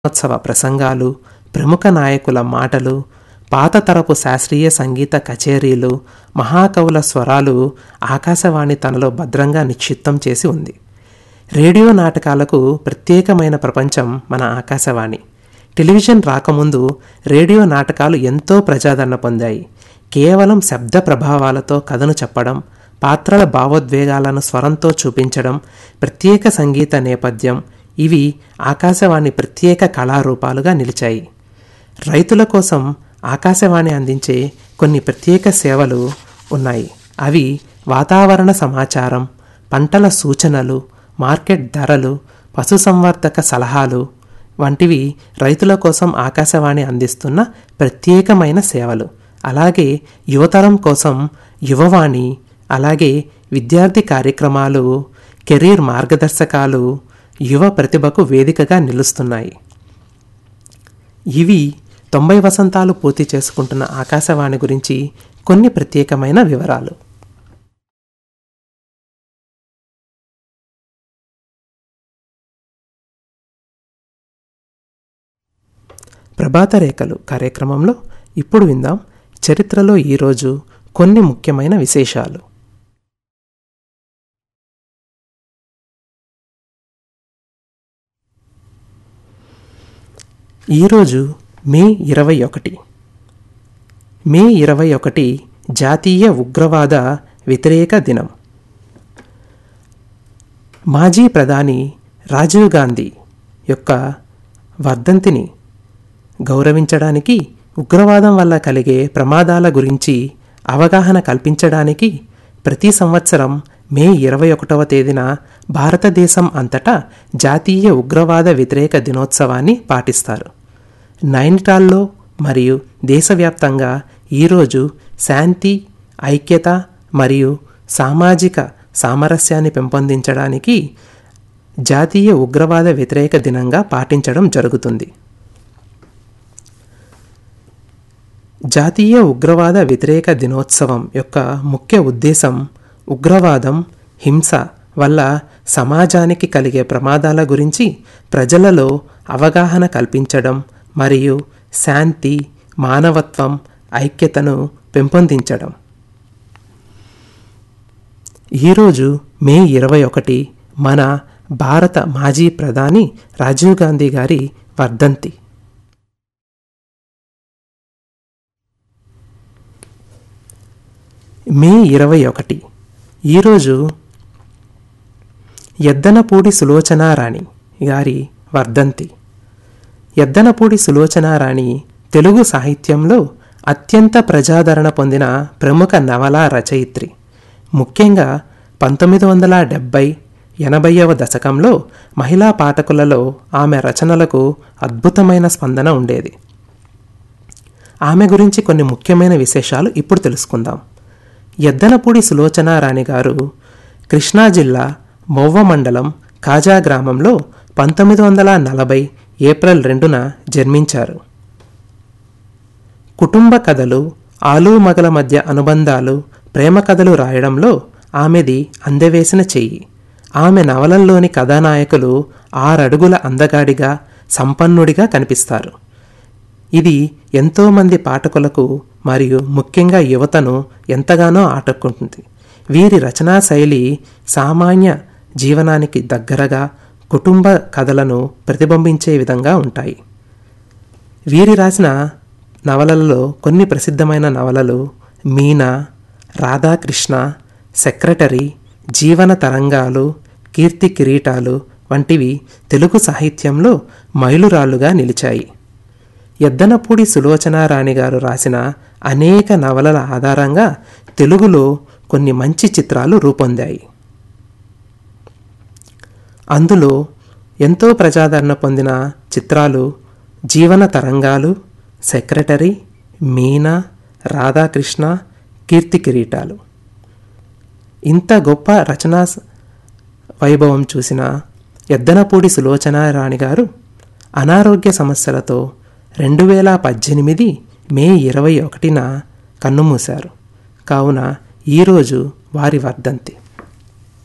దినోత్సవ ప్రసంగాలు ప్రముఖ నాయకుల మాటలు పాత తరపు శాస్త్రీయ సంగీత కచేరీలు మహాకవుల స్వరాలు ఆకాశవాణి తనలో భద్రంగా నిక్షిప్తం చేసి ఉంది రేడియో నాటకాలకు ప్రత్యేకమైన ప్రపంచం మన ఆకాశవాణి టెలివిజన్ రాకముందు రేడియో నాటకాలు ఎంతో ప్రజాదరణ పొందాయి కేవలం శబ్ద ప్రభావాలతో కథను చెప్పడం పాత్రల భావోద్వేగాలను స్వరంతో చూపించడం ప్రత్యేక సంగీత నేపథ్యం ఇవి ఆకాశవాణి ప్రత్యేక కళారూపాలుగా నిలిచాయి రైతుల కోసం ఆకాశవాణి అందించే కొన్ని ప్రత్యేక సేవలు ఉన్నాయి అవి వాతావరణ సమాచారం పంటల సూచనలు మార్కెట్ ధరలు పశుసంవర్ధక సలహాలు వంటివి రైతుల కోసం ఆకాశవాణి అందిస్తున్న ప్రత్యేకమైన సేవలు అలాగే యువతరం కోసం యువవాణి అలాగే విద్యార్థి కార్యక్రమాలు కెరీర్ మార్గదర్శకాలు యువ ప్రతిభకు వేదికగా నిలుస్తున్నాయి ఇవి తొంభై వసంతాలు పూర్తి చేసుకుంటున్న ఆకాశవాణి గురించి కొన్ని ప్రత్యేకమైన వివరాలు ప్రభాత రేఖలు కార్యక్రమంలో ఇప్పుడు విందాం చరిత్రలో ఈరోజు కొన్ని ముఖ్యమైన విశేషాలు ఈరోజు మే ఇరవై ఒకటి మే ఇరవై ఒకటి జాతీయ ఉగ్రవాద వ్యతిరేక దినం మాజీ ప్రధాని రాజీవ్ గాంధీ యొక్క వర్ధంతిని గౌరవించడానికి ఉగ్రవాదం వల్ల కలిగే ప్రమాదాల గురించి అవగాహన కల్పించడానికి ప్రతి సంవత్సరం మే ఇరవై ఒకటవ తేదీన భారతదేశం అంతటా జాతీయ ఉగ్రవాద వ్యతిరేక దినోత్సవాన్ని పాటిస్తారు నైనిటాల్లో మరియు దేశవ్యాప్తంగా ఈరోజు శాంతి ఐక్యత మరియు సామాజిక సామరస్యాన్ని పెంపొందించడానికి జాతీయ ఉగ్రవాద వ్యతిరేక దినంగా పాటించడం జరుగుతుంది జాతీయ ఉగ్రవాద వ్యతిరేక దినోత్సవం యొక్క ముఖ్య ఉద్దేశం ఉగ్రవాదం హింస వల్ల సమాజానికి కలిగే ప్రమాదాల గురించి ప్రజలలో అవగాహన కల్పించడం మరియు శాంతి మానవత్వం ఐక్యతను పెంపొందించడం ఈరోజు మే ఇరవై ఒకటి మన భారత మాజీ ప్రధాని రాజీవ్ గాంధీ గారి వర్ధంతి మే ఇరవై ఒకటి ఈరోజు ఎద్దనపూడి సులోచనారాణి గారి వర్ధంతి ఎద్దనపూడి సులోచనారాణి తెలుగు సాహిత్యంలో అత్యంత ప్రజాదరణ పొందిన ప్రముఖ నవలా రచయిత్రి ముఖ్యంగా పంతొమ్మిది వందల డెబ్భై ఎనభైవ దశకంలో మహిళా పాఠకులలో ఆమె రచనలకు అద్భుతమైన స్పందన ఉండేది ఆమె గురించి కొన్ని ముఖ్యమైన విశేషాలు ఇప్పుడు తెలుసుకుందాం ఎద్దనపూడి సులోచనారాణి గారు కృష్ణా జిల్లా మొవ్వ మండలం కాజా గ్రామంలో పంతొమ్మిది వందల నలభై ఏప్రిల్ రెండున జన్మించారు కుటుంబ కథలు ఆలు మగల మధ్య అనుబంధాలు ప్రేమ కథలు రాయడంలో ఆమెది అందవేసిన చెయ్యి ఆమె నవలల్లోని కథానాయకులు ఆరడుగుల అందగాడిగా సంపన్నుడిగా కనిపిస్తారు ఇది ఎంతోమంది పాఠకులకు మరియు ముఖ్యంగా యువతను ఎంతగానో ఆటక్కుంటుంది వీరి రచనా శైలి సామాన్య జీవనానికి దగ్గరగా కుటుంబ కథలను ప్రతిబింబించే విధంగా ఉంటాయి వీరి రాసిన నవలలలో కొన్ని ప్రసిద్ధమైన నవలలు మీనా రాధాకృష్ణ సెక్రటరీ జీవన తరంగాలు కీర్తి కిరీటాలు వంటివి తెలుగు సాహిత్యంలో మైలురాళ్లుగా నిలిచాయి ఎద్దనపూడి సులోచనారాణి గారు రాసిన అనేక నవలల ఆధారంగా తెలుగులో కొన్ని మంచి చిత్రాలు రూపొందాయి అందులో ఎంతో ప్రజాదరణ పొందిన చిత్రాలు జీవన తరంగాలు సెక్రటరీ మీనా రాధాకృష్ణ కీర్తి కిరీటాలు ఇంత గొప్ప రచనా వైభవం చూసిన ఎద్దనపూడి సులోచనారాణి గారు అనారోగ్య సమస్యలతో రెండు వేల పద్దెనిమిది మే ఇరవై ఒకటిన కన్నుమూశారు కావున ఈరోజు వారి వర్ధంతి